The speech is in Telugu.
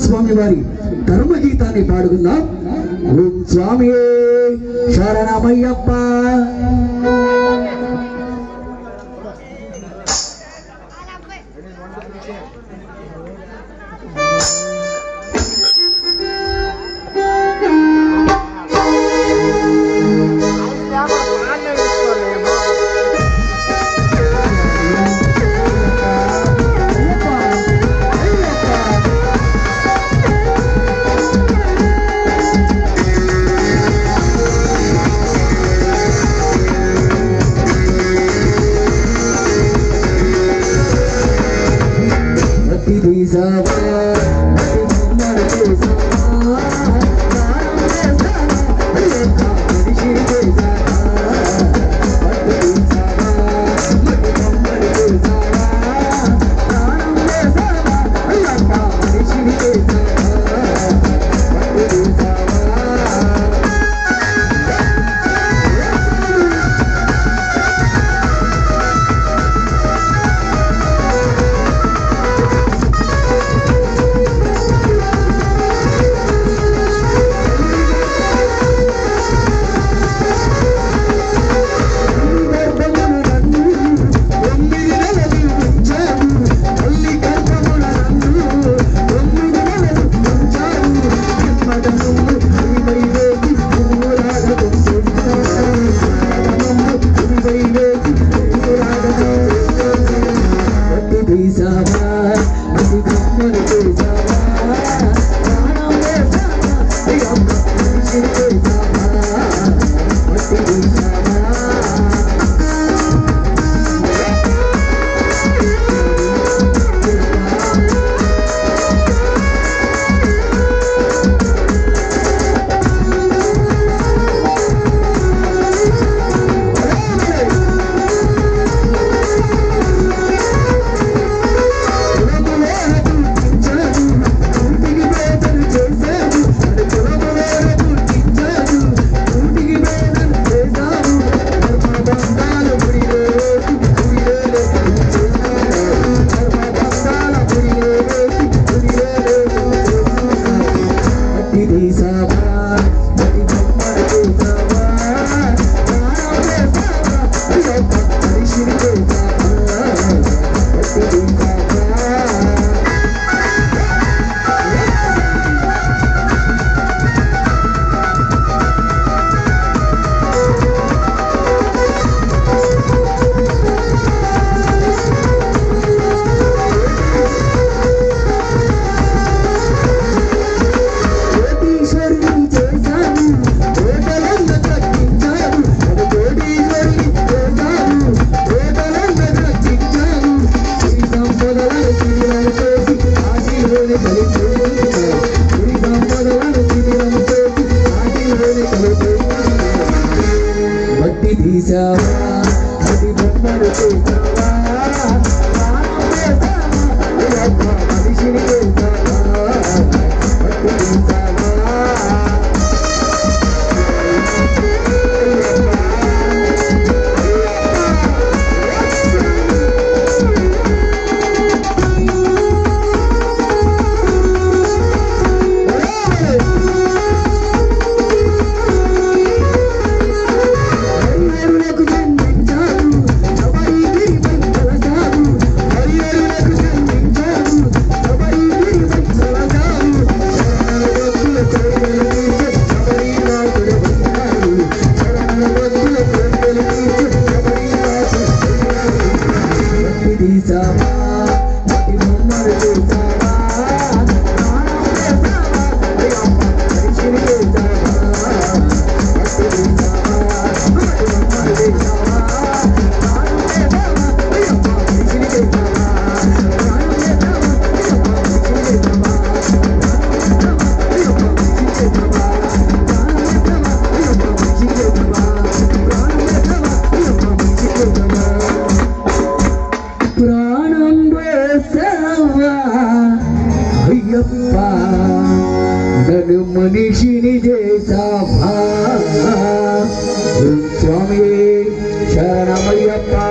స్వామి వారి ధర్మగీతాన్ని పాడుకుందాం ఓం స్వామి శరణమయ్యప్ప అతి తీసావా అతి బొమ్మలు చేసావా ప్రాణం చేసావా అయ్యప్ప మనిషిని చేసావా అతి తీసావా అతి బొమ్మలు చేసావా ప్రాణం చేసావా అయ్యప్ప మనిషిని చేసావా అతి తీసావా బట్టి తీసావా అది బొమ్మలు చేసావా ప్రాణం చేసావా అయ్యప్ప మనిషిని చేసావా బట్టి తీసావా హరిహరులకు జన్మించాడు శబరిగిరిపై కలశాడు హరిహరులకు జన్మించాడు శబరిగిరిపై కలశాడు శరణల భక్తుల కోరికలు తీర్చే శబరినాథుడు వచ్చాడు శరణల భక్తుల కోరికలు తీర్చే శబరినాథుడు వచ్చాడు. భక్తి తీసావా భక్తి బొమ్మలు చేసావా ప్రాణం చేసావా అయ్యప్ప మనిషిని చేసావా భక్తి తీసావా భక్తి బొమ్మలు చేసావా ప్రాణం చేసావా అయ్యప్ప మనిషిని చేసావా ప్రాణం చేసావా అయ్యప్ప మనిషిని చేసావా అయ్యప్ప మనిషిని చేసావా ప్రాణం చేసావా అయ్యప్ప మనిషిని చేసావా ప్రాణం చేసావా అయ్యప్ప మనిషిని చేసావా ప్రాణం వేసావా అయ్యప్ప నన్ను మనిషిని చేసావా ఓం స్వామి శరణమయ్యప్ప